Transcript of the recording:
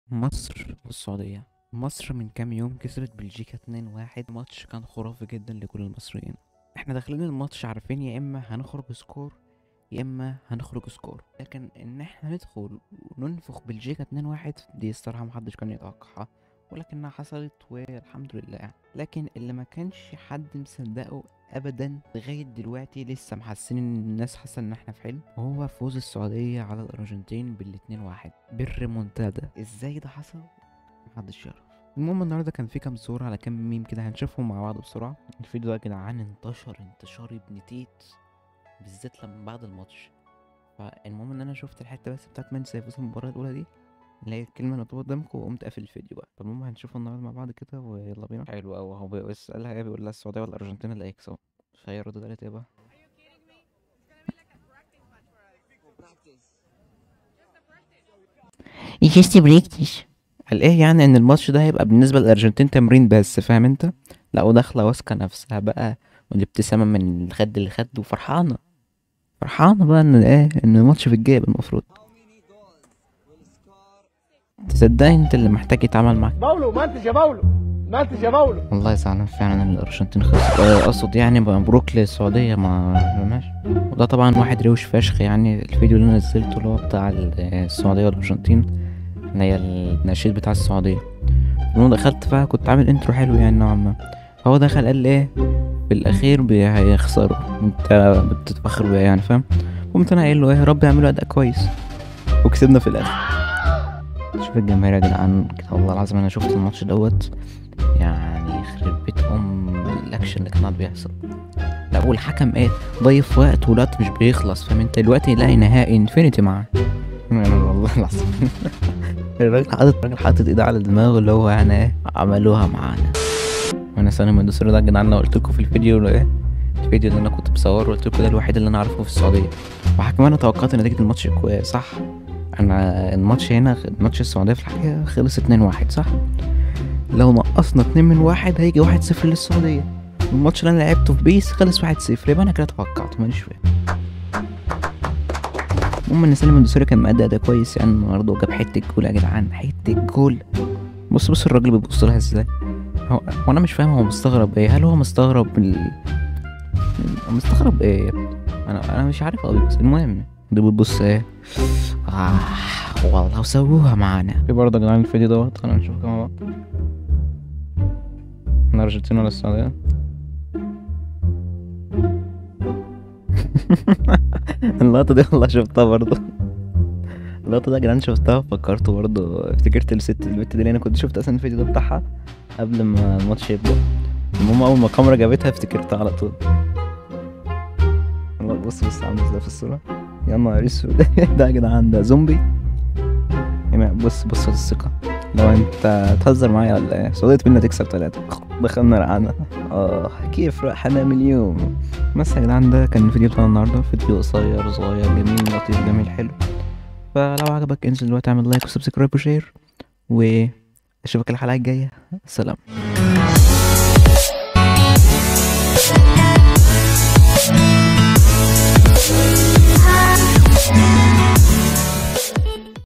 مصر والسعودية مصر من كام يوم كسبت بلجيكا 2-1 ماتش كان خرافي جدا لكل المصريين احنا داخلين الماتش عارفين يا اما هنخرج سكور يا اما هنخرج سكور لكن ان احنا ندخل وننفخ بلجيكا 2-1 دي الصراحة محدش كان يتوقعها ولكنها حصلت والحمد لله يعني لكن اللي ما كانش حد مصدقه ابدا لغايه دلوقتي لسه محسين ان الناس حاسه ان احنا في حلم وهو فوز السعوديه على الارجنتين بالاتنين واحد بالريمونتادا ازاي ده حصل محدش يعرف المهم النهارده كان في كام صوره على كام ميم كده هنشوفهم مع بعض بسرعه الفيديو ده يا جدعان انتشر انتشار ابن تيت بالذات لما بعد الماتش فالمهم ان انا شفت الحته بس بتاعت مان سيفوز المباراه الاولى دي اللي هي الكلمه اللي مكتوبه قدامكم وقمت قافل الفيديو بقى فالمهم هنشوفه النهارده مع بعض كده ويلا بينا حلو قوي هو بيسالها ايه بيقول لها السعوديه ولا الارجنتين اللي هيكسبوا فهي ردت قالت ايه بقى Ich بريكتش قال ايه يعني ان الماتش ده هيبقى بالنسبه للارجنتين تمرين بس فاهم انت لا وداخله واثقه نفسها بقى والابتسامه من الخد لخد وفرحانه فرحانه بقى ان ايه ان الماتش في الجيب المفروض تصدقني انت اللي محتاج يتعامل معاك باولو ما انتش يا باولو ما انتش يا باولو والله زعلان فعلا ان الارجنتين خسر آه، اقصد يعني مبروك للسعوديه ما ماشي وده طبعا واحد روش فشخ يعني الفيديو اللي أنا نزلته اللي هو بتاع ال- السعوديه والارجنتين اللي هي النشيد بتاع السعوديه المهم دخلت بقى كنت عامل انترو حلو يعني نوعا ما هو دخل قال لي ايه في الاخير بي- هيخسروا انت بتتفخر بيها يعني فاهم قمت انا قايل له ايه يا رب يعملوا اداء كويس وكسبنا في الاخر شوف الجماهير يا جدعان كده والله العظيم انا شفت الماتش دوت يعني يخرب بيت ام الاكشن اللي كان قاعد بيحصل لا والحكم ايه ضيف وقت والوقت مش بيخلص فاهم انت دلوقتي يلاقي نهائي انفينيتي معاه يعني والله العظيم الراجل حاطط الراجل حاطط ايده على دماغه اللي هو يعني ايه عملوها معانا وانا سنة من الدستور ده يا جدعان انا قلت لكم في الفيديو اللي ايه الفيديو اللي انا كنت مصوره قلت لكم ده الوحيد اللي انا اعرفه في السعوديه وحكم انا توقعت نتيجه الماتش كويس صح انا الماتش هنا ماتش السعوديه في الحقيقه خلص 2-1 صح لو نقصنا 2 من واحد هيجي 1-0 للسعوديه الماتش اللي انا لعبته في بيس خلص 1-0 يبقى انا كده توقعت ماليش فاهم المهم ان سالم الدوسري كان مأدي اداء كويس يعني النهارده وجاب حته جول يا جدعان حته جول بص بص الراجل بيبص لها ازاي هو وانا مش فاهم هو مستغرب ايه هل هو مستغرب ال... مستغرب ايه يا ابني؟ انا انا مش عارف قوي بس المهم دي بتبص ايه آه والله وسووها معانا في برضه يا جدعان الفيديو دوت خلينا نشوف كمان بعض الارجنتين ولا السعودية اللقطة دي والله شفتها برضه اللقطة دي يا جدعان شفتها فكرت برضه افتكرت الست البت دي لأن انا كنت شفت اصلا الفيديو ده بتاعها قبل ما الماتش يبدأ المهم اول ما الكاميرا جابتها افتكرتها على طول والله بص بص عامل ازاي في الصورة يا نهار اسود ده يا جدعان ده زومبي يعني بص بص الثقة لو انت تهزر معايا ولا ايه سعودية بينا تكسب ثلاثة دخلنا رقعنا اه كيف راح انام اليوم بس يا جدعان ده كان الفيديو بتاعنا النهاردة فيديو قصير صغير جميل لطيف جميل حلو فلو عجبك انزل دلوقتي اعمل لايك وسبسكرايب وشير واشوفك الحلقة الجاية سلام